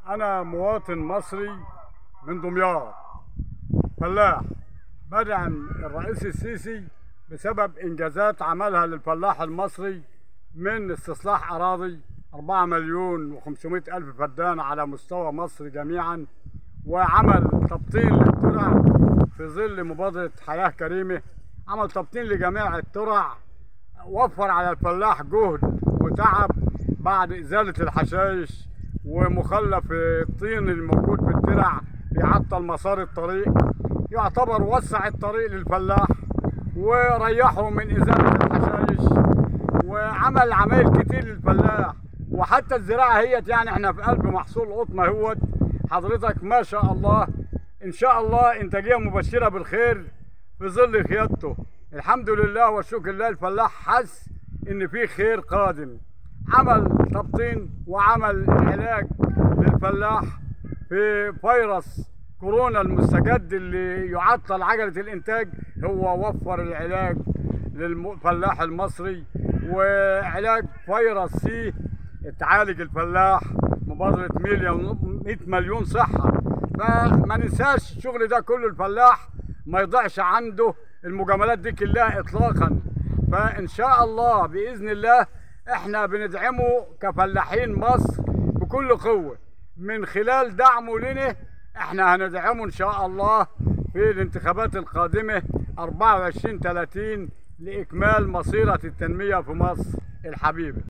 أنا مواطن مصري من دمياط فلاح بدعم الرئيس السيسي بسبب إنجازات عملها للفلاح المصري من استصلاح أراضي 4 مليون و500 ألف فدان على مستوى مصر جميعا وعمل تبطين للترع في ظل مبادرة حياة كريمة عمل تبطين لجميع الترع وفر على الفلاح جهد وتعب بعد إزالة الحشائش ومخلف الطين الموجود في الترع بيعطل مسار الطريق يعتبر وسع الطريق للفلاح وريحه من إزالة الحشائش وعمل عمايل كتير للفلاح وحتى الزراعة هي يعني احنا في قلب محصول قطمة هوت حضرتك ما شاء الله ان شاء الله انتاجية مبشرة بالخير في ظل قيادته الحمد لله والشكر لله الفلاح حس ان في خير قادم عمل تبطين وعمل علاج للفلاح في فيروس كورونا المستجد اللي يعطل عجلة الإنتاج هو وفر العلاج للفلاح المصري وعلاج فيروس سي تعالج الفلاح مبادرة مليون 100 مليون صحة فما ننساش الشغل ده كله الفلاح ما يضيعش عنده المجاملات دي كلها إطلاقا فإن شاء الله بإذن الله احنا بندعمه كفلاحين مصر بكل قوة من خلال دعمه لنا احنا هندعمه ان شاء الله في الانتخابات القادمة 24 30 لإكمال مسيرة التنمية في مصر الحبيبة